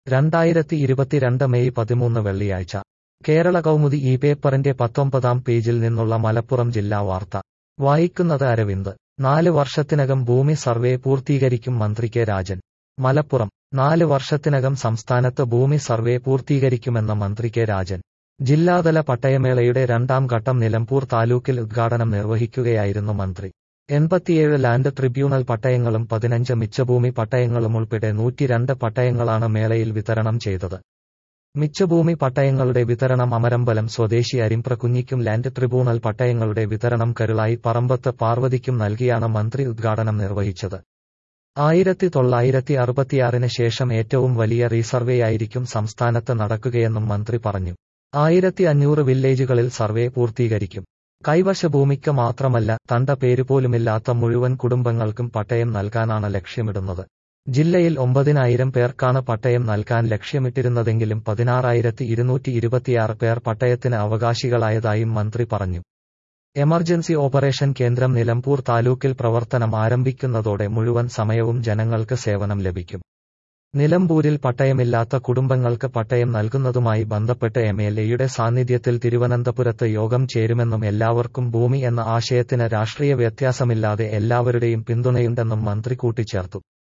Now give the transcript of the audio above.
രണ്ടായിരത്തി ഇരുപത്തിരണ്ട് മെയ് പതിമൂന്ന് വെള്ളിയാഴ്ച കേരള കൗമുദി ഈ പേപ്പറിന്റെ പത്തൊമ്പതാം പേജിൽ നിന്നുള്ള മലപ്പുറം ജില്ലാ വാർത്ത വായിക്കുന്നത് അരവിന്ദ് നാല് വർഷത്തിനകം ഭൂമി സർവേ പൂർത്തീകരിക്കും മന്ത്രി കെ രാജൻ മലപ്പുറം നാല് വർഷത്തിനകം സംസ്ഥാനത്ത് ഭൂമി സർവേ പൂർത്തീകരിക്കുമെന്ന മന്ത്രി കെ രാജൻ ജില്ലാതല പട്ടയമേളയുടെ രണ്ടാം ഘട്ടം നിലമ്പൂർ താലൂക്കിൽ ഉദ്ഘാടനം നിർവഹിക്കുകയായിരുന്നു മന്ത്രി എൺപത്തിയേഴ് ലാൻഡ് ട്രിബ്യൂണൽ പട്ടയങ്ങളും പതിനഞ്ച് മിച്ചഭൂമി പട്ടയങ്ങളും ഉൾപ്പെടെ നൂറ്റിരണ്ട് പട്ടയങ്ങളാണ് മേളയിൽ വിതരണം ചെയ്തത് മിച്ചഭൂമി പട്ടയങ്ങളുടെ വിതരണം അമരമ്പലം സ്വദേശി അരിമ്പ്ര കുഞ്ഞിക്കും ലാൻഡ് ട്രിബ്യൂണൽ പട്ടയങ്ങളുടെ വിതരണം കരുളായി പറമ്പത്ത് പാർവതിക്കും നൽകിയാണ് മന്ത്രി ഉദ്ഘാടനം നിർവഹിച്ചത് ആയിരത്തി തൊള്ളായിരത്തി അറുപത്തിയാറിന് ശേഷം ഏറ്റവും വലിയ റീസർവേയായിരിക്കും സംസ്ഥാനത്ത് നടക്കുകയെന്നും മന്ത്രി പറഞ്ഞു ആയിരത്തി അഞ്ഞൂറ് വില്ലേജുകളിൽ സർവേ പൂർത്തീകരിക്കും കൈവശ ഭൂമിക്ക് മാത്രമല്ല തണ്ട പേരുപോലുമില്ലാത്ത മുഴുവൻ കുടുംബങ്ങൾക്കും പട്ടയം നൽകാനാണ് ലക്ഷ്യമിടുന്നത് ജില്ലയിൽ ഒമ്പതിനായിരം പേർക്കാണ് പട്ടയം നൽകാൻ ലക്ഷ്യമിട്ടിരുന്നതെങ്കിലും പതിനാറായിരത്തി ഇരുന്നൂറ്റി ഇരുപത്തിയാറ് പേർ പട്ടയത്തിന് അവകാശികളായതായും മന്ത്രി പറഞ്ഞു എമർജൻസി ഓപ്പറേഷൻ കേന്ദ്രം നിലമ്പൂർ താലൂക്കിൽ പ്രവർത്തനം ആരംഭിക്കുന്നതോടെ മുഴുവൻ സമയവും ജനങ്ങൾക്ക് സേവനം ലഭിക്കും നിലമ്പൂരിൽ പട്ടയമില്ലാത്ത കുടുംബങ്ങൾക്ക് പട്ടയം നൽകുന്നതുമായി ബന്ധപ്പെട്ട് എം എൽ എയുടെ സാന്നിധ്യത്തിൽ തിരുവനന്തപുരത്ത് യോഗം ചേരുമെന്നും എല്ലാവർക്കും ഭൂമി എന്ന ആശയത്തിന് രാഷ്ട്രീയ വ്യത്യാസമില്ലാതെ എല്ലാവരുടെയും പിന്തുണയുണ്ടെന്നും മന്ത്രി കൂട്ടിച്ചേർത്തു